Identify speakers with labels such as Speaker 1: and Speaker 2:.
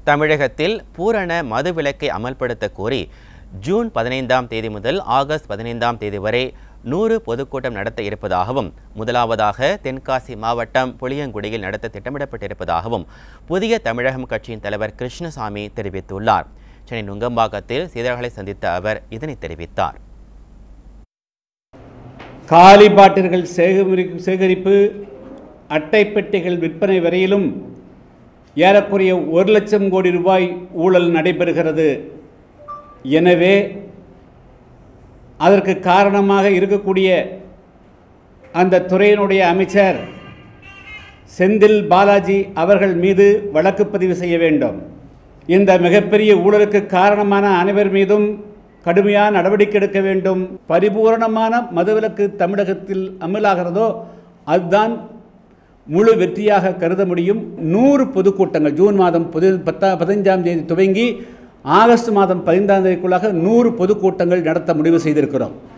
Speaker 1: தமிழகத்தில் பூரண மதுவிலக்கை அமல்படுத்த கோரி ஜூன் பதினைந்தாம் தேதி முதல் ஆகஸ்ட் பதினைந்தாம் தேதி வரை நூறு பொதுக்கூட்டம் நடத்த இருப்பதாகவும் முதலாவதாக தென்காசி மாவட்டம் புளியங்குடியில் நடத்த திட்டமிடப்பட்டிருப்பதாகவும் புதிய தமிழகம் கட்சியின் தலைவர் கிருஷ்ணசாமி தெரிவித்துள்ளார் சென்னை நுங்கம்பாக்கத்தில் செய்தியாளர்களை சந்தித்த அவர் இதனை தெரிவித்தார்
Speaker 2: காலி பாட்டில்கள் சேகரி சேகரிப்பு அட்டை பெட்டிகள் விற்பனை வரையிலும் ஏறக்குறைய ஒரு லட்சம் கோடி ரூபாய் ஊழல் நடைபெறுகிறது எனவே அதற்கு காரணமாக இருக்கக்கூடிய அந்த துறையினுடைய அமைச்சர் செந்தில் பாலாஜி அவர்கள் மீது வழக்கு பதிவு செய்ய வேண்டும் இந்த மிகப்பெரிய ஊழலுக்கு காரணமான அனைவர் மீதும் கடுமையான நடவடிக்கை எடுக்க வேண்டும் பரிபூரணமான மதுவிலக்கு தமிழகத்தில் அமலாகிறதோ அதுதான் முழு வெற்றியாக கருத முடியும் நூறு பொதுக்கூட்டங்கள் ஜூன் மாதம் பொது பத்தா பதினஞ்சாம் தேதி துவங்கி ஆகஸ்ட் மாதம் பதினைந்தாம் தேதிக்குள்ளாக நூறு பொதுக்கூட்டங்கள் நடத்த முடிவு செய்திருக்கிறோம்